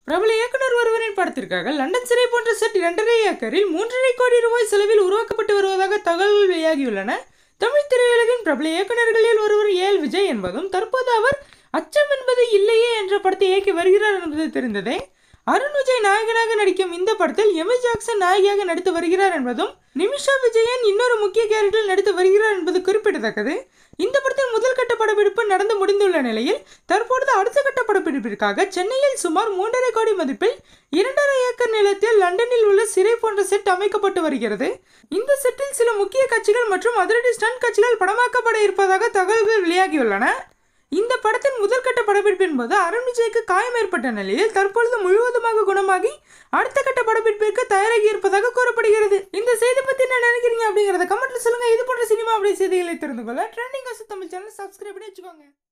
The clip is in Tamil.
பிரபல இயக்குனர் ஒருவரின் படத்திற்காக லண்டன் சிறை போன்ற செட் இரண்டரை ஏக்கரில் மூன்றரை கோடி ரூபாய் செலவில் உருவாக்கப்பட்டு வருவதாக தகவல்கள் வெளியாகியுள்ளன தமிழ் திரையுலகின் பிரபல இயக்குனர்களில் ஒருவர் ஏல் விஜய் என்பதும் தற்போது அவர் அச்சம் என்பது இல்லையே என்ற படத்தை இயக்கி வருகிறார் என்பது தெரிந்ததே அருண் விஜய் நாயகனாக நடிக்கும் இந்த படத்தில் எமி ஜாக்சன் நாயகியாக நடித்து வருகிறார் என்பதும் நிமிஷா விஜயன் இன்னொரு முக்கிய கேரக்டரில் நடித்து வருகிறார் என்பது குறிப்பிடத்தக்கது இந்த படத்தின் முதல் கட்ட படப்பிடிப்பு நடந்து முடிந்துள்ள நிலையில் தற்பொழுது அடுத்த கட்ட படப்பிடிப்பிற்காக சென்னையில் சுமார் மூன்றரை கோடி மதிப்பில் இரண்டரை ஏக்கர் நிலத்தில் லண்டனில் உள்ள சிறை போன்ற செட் அமைக்கப்பட்டு வருகிறது இந்த செட்டில் சில முக்கிய காட்சிகள் மற்றும் அதிரடி ஸ்டண்ட் காட்சிகள் படமாக்கப்பட இருப்பதாக தகவல்கள் வெளியாகியுள்ளன இந்த படத்தின் முதற்கட்ட படப்பிடிப்பின் போது அருண் விஜய்க்கு காயம் ஏற்பட்ட நிலையில் தற்பொழுது முழுவதுமாக குணமாகி அடுத்த கட்ட படப்பிடிப்பிற்கு தயாராகி இருப்பதாக கூறப்படுகிறது இந்த செய்தி பத்தி என்ன நினைக்கிறீங்க அப்படிங்கறத கமெண்ட்ல சொல்லுங்க இது போன்ற சினிமா அப்படி செய்திகளை தெரிந்து கொள்ள ட்ரெண்டிங் தமிழ் சேனல் சப்ஸ்கிரைப் பண்ணி வச்சுக்கோங்க